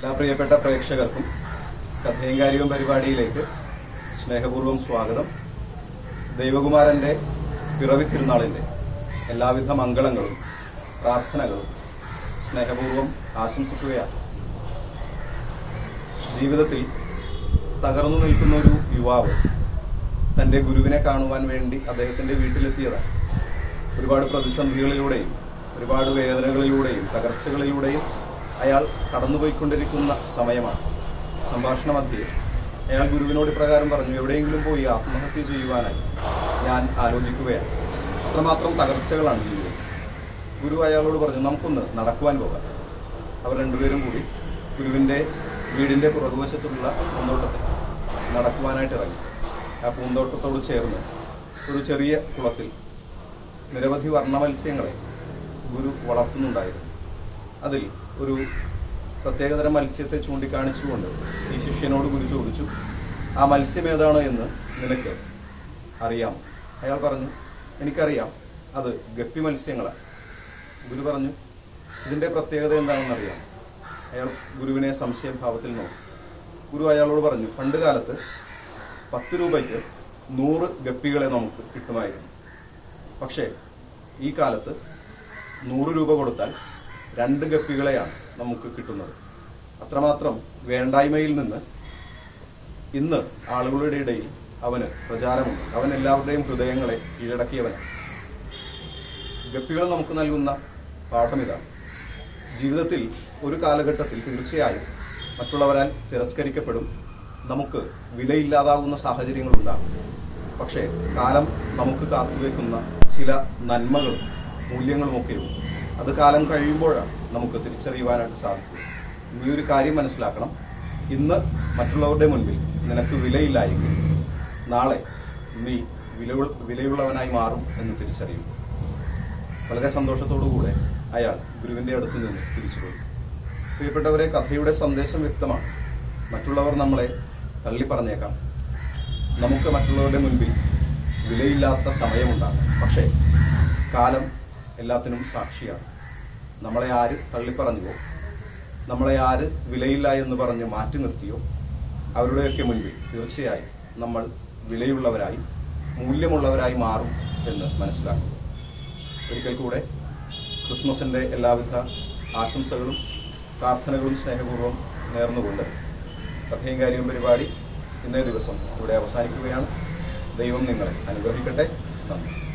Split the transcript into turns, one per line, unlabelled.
എല്ലാ പ്രിയപ്പെട്ട പ്രേക്ഷകർക്കും കഥയും കാര്യവും പരിപാടിയിലേക്ക് സ്നേഹപൂർവ്വം സ്വാഗതം ദൈവകുമാരന്റെ പിറവി തിരുനാളിന്റെ എല്ലാവിധ മംഗളങ്ങളും പ്രാർത്ഥനകളും സ്നേഹപൂർവ്വം ആശംസിക്കുകയാണ് ജീവിതത്തിൽ തകർന്നു നിൽക്കുന്ന ഒരു യുവാവ് തന്റെ ഗുരുവിനെ കാണുവാൻ വേണ്ടി അദ്ദേഹത്തിന്റെ വീട്ടിലെത്തിയതാണ് ഒരുപാട് പ്രതിസന്ധികളിലൂടെയും ഒരുപാട് വേദനകളിലൂടെയും തകർച്ചകളിലൂടെയും അയാൾ കടന്നുപോയിക്കൊണ്ടിരിക്കുന്ന സമയമാണ് സംഭാഷണ മധ്യേ അയാൾ ഗുരുവിനോട് ഇപ്രകാരം പറഞ്ഞു എവിടെയെങ്കിലും പോയി ആത്മഹത്യ ചെയ്യുവാനായി ഞാൻ ആലോചിക്കുകയാണ് അത്രമാത്രം തകർച്ചകളാണ് ജീവിതം ഗുരു അയാളോട് പറഞ്ഞു നമുക്കൊന്ന് നടക്കുവാൻ പോകാം അവർ രണ്ടുപേരും കൂടി ഗുരുവിന്റെ വീടിന്റെ പുറകുവശത്തുള്ള പൂന്തോട്ടത്തിൽ നടക്കുവാനായിട്ട് ഇറങ്ങി ആ പൂന്തോട്ടത്തോട് ചേർന്ന് ഒരു ചെറിയ കുളത്തിൽ നിരവധി വർണ്ണ മത്സ്യങ്ങളെ ഗുരു വളർത്തുന്നുണ്ടായിരുന്നു അതിൽ ഒരു പ്രത്യേകതരം മത്സ്യത്തെ ചൂണ്ടിക്കാണിച്ചുകൊണ്ട് ഈ ശിഷ്യനോട് ഗുരു ചോദിച്ചു ആ മത്സ്യം ഏതാണ് എന്ന് നിനക്ക് അറിയാം അയാൾ പറഞ്ഞു എനിക്കറിയാം അത് ഗപ്പി മത്സ്യങ്ങളാണ് ഗുരു പറഞ്ഞു ഇതിന്റെ പ്രത്യേകത എന്താണെന്നറിയാം അയാൾ ഗുരുവിനെ സംശയഭാവത്തിൽ നോക്കി ഗുരു അയാളോട് പറഞ്ഞു പണ്ട് കാലത്ത് പത്ത് രൂപയ്ക്ക് നൂറ് ഗപ്പികളെ നമുക്ക് കിട്ടുമായിരുന്നു പക്ഷേ ഈ കാലത്ത് നൂറ് രൂപ കൊടുത്താൽ രണ്ട് ഗപ്പികളെയാണ് നമുക്ക് കിട്ടുന്നത് അത്രമാത്രം വേണ്ടായ്മയിൽ നിന്ന് ഇന്ന് ആളുകളുടെ ഇടയിൽ അവന് പ്രചാരമുണ്ട് അവൻ എല്ലാവരുടെയും ഹൃദയങ്ങളെ കീഴടക്കിയവനാണ് ഗപ്പികൾ നമുക്ക് നൽകുന്ന പാഠം ഇതാണ് ജീവിതത്തിൽ ഒരു കാലഘട്ടത്തിൽ തീർച്ചയായും മറ്റുള്ളവരാൽ തിരസ്കരിക്കപ്പെടും നമുക്ക് വിലയില്ലാതാവുന്ന സാഹചര്യങ്ങളുണ്ടാകും പക്ഷേ കാലം നമുക്ക് കാത്തുവെക്കുന്ന ചില നന്മകളും മൂല്യങ്ങളുമൊക്കെയുണ്ട് അത് കാലം കഴിയുമ്പോഴാണ് നമുക്ക് തിരിച്ചറിയുവാനായിട്ട് സാധിക്കും നീ ഒരു കാര്യം മനസ്സിലാക്കണം ഇന്ന് മറ്റുള്ളവരുടെ മുൻപിൽ നിനക്ക് വിലയില്ലായെങ്കിൽ നാളെ നീ വില വിലയുള്ളവനായി മാറും എന്ന് തിരിച്ചറിയും വളരെ സന്തോഷത്തോടുകൂടെ അയാൾ ഗുരുവിന്റെ അടുത്ത് നിന്ന് തിരിച്ചുപോയി പ്രിയപ്പെട്ടവരെ കഥയുടെ സന്ദേശം വ്യക്തമാണ് മറ്റുള്ളവർ നമ്മളെ തള്ളി പറഞ്ഞേക്കാം നമുക്ക് മറ്റുള്ളവരുടെ മുൻപിൽ വിലയില്ലാത്ത സമയമുണ്ടാകും പക്ഷേ കാലം എല്ലാത്തിനും സാക്ഷിയാണ് നമ്മളെ ആര് തള്ളിപ്പറഞ്ഞുവോ നമ്മളെ ആര് വിലയില്ല എന്ന് പറഞ്ഞ് മാറ്റി നിർത്തിയോ അവരുടെയൊക്കെ മുൻപിൽ തീർച്ചയായും നമ്മൾ വിലയുള്ളവരായി മൂല്യമുള്ളവരായി മാറും എന്ന് മനസ്സിലാക്കും ഒരിക്കൽ കൂടെ ക്രിസ്മസിൻ്റെ എല്ലാവിധ ആശംസകളും പ്രാർത്ഥനകളും സ്നേഹപൂർവ്വം നേർന്നുകൊണ്ട് കഥയും കാര്യവും പരിപാടി ഇന്നേ ദിവസം ഇവിടെ അവസാനിക്കുകയാണ് ദൈവം നിങ്ങളെ അനുഗ്രഹിക്കട്ടെ നന്ദി